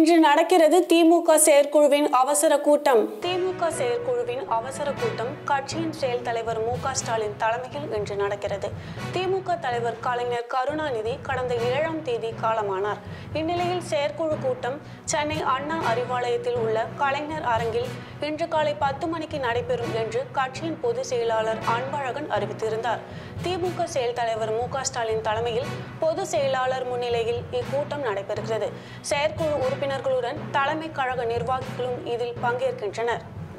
இன்று நடக்கிறது திமுக செயற்குழுவின் அவசர கூட்டம் திமுக செயற்குழுவின் அவசர கூட்டம் கட்சியின் செயல் தலைவர் மு க ஸ்டாலின் தலைமையில் இன்று நடக்கிறது திமுக தலைவர் கலைஞர் கருணாநிதி கடந்த ஏழாம் தேதி காலமானார் இந்நிலையில் செயற்குழு கூட்டம் சென்னை அண்ணா அறிவாலயத்தில் உள்ள கலைஞர் அரங்கில் இன்று காலை பத்து மணிக்கு நடைபெறும் என்று கட்சியின் பொதுச் செயலாளர் அன்பழகன் அறிவித்திருந்தார் திமுக செயல் தலைவர் மு க ஸ்டாலின் தலைமையில் பொதுச் செயலாளர் முன்னிலையில் இக்கூட்டம் நடைபெறுகிறது செயற்குழு உறுப்பினர்களுடன் தலைமை கழக நிர்வாகிகளும் இதில் பங்கேற்கின்றனர்